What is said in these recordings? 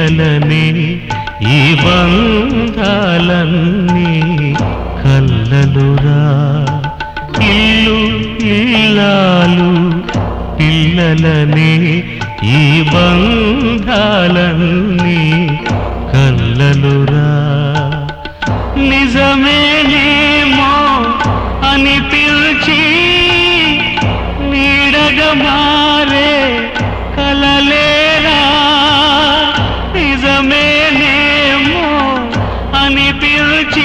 పిల్లలని ఈ బంధాలన్నీ కల్లలురా ఇల్లు ఇల్లాలు పిల్లలని ఈ బంధాలన్నీ కల్లలురా నిజమేనేమో అని పిలిచి నీడగా మారే కలలేరా నిజమేనేమో అని పిలిచి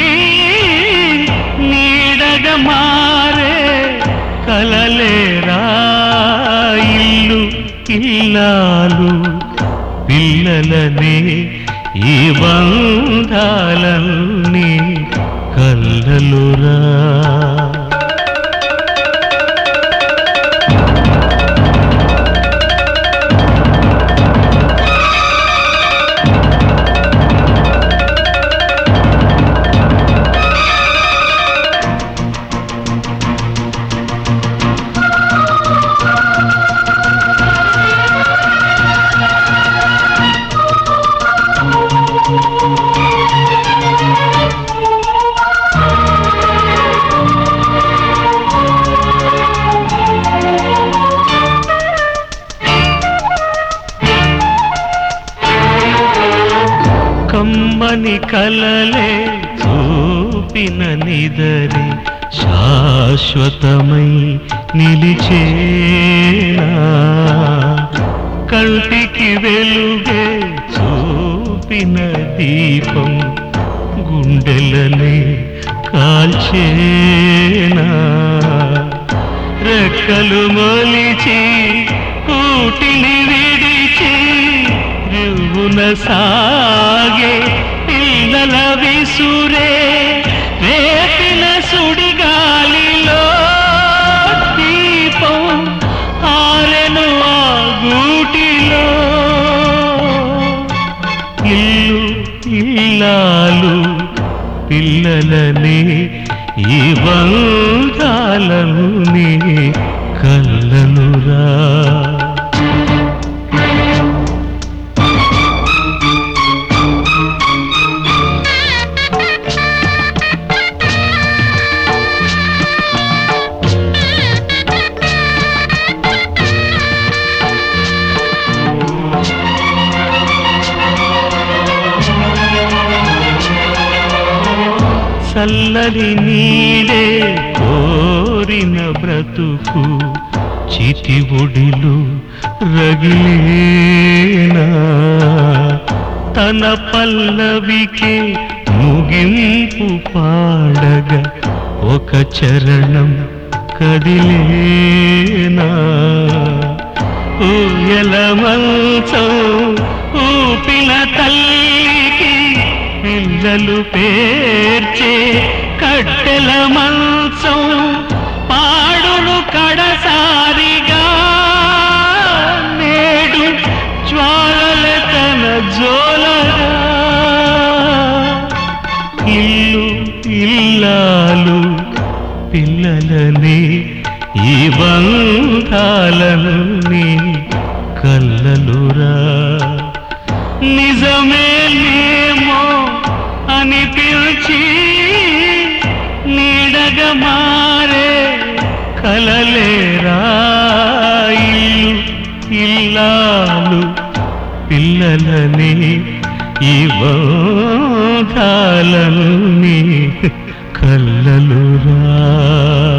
నీడగా మారే కలలేరా ఇల్లు ఇల్లాలు పిల్లలని ఈ బంధాలన్నీ కల్లలురా కమ్మని కలలే చూపిన నిదరి శాశ్వతమై నిలిచేనా కంటికి వెలుగే చూపిన దీపం గుండెలనే కాల్చేనా రెక్కలు మొలిచి కూటిని విడిచి రువున సాగే పిల్లల విసురే రేపిన సుడిగాలిలో దీపం ఆరెను ఆ గూటిలో ఇల్లు ఇల్లాలు పిల్లలని ఈ బంధాలని కల్లలురా చల్లని నీడే కోరిన బ్రతుకు చిటి ఒడిలు రగిలేనా తన పల్లవికి ముగింపు పాడగా ఒక చరణం కదిలేనా ఊయల మంచం ఊపిన తల్లికి పిల్లలు పేర్చే కట్టెల మంచం పాడును కడసారిగా నేడు జ్వాలల తన జోలగా ఇల్లు ఇల్లాలు పిల్లలని ఈ బంధాలన్నీ కల్లలురా నిజమేనేమో అని పిలిచి నీడగా మారే కలలేరా ఇల్లు ఇల్లాలు పిల్లలని ఈ బంధాలన్నీ కల్లలురా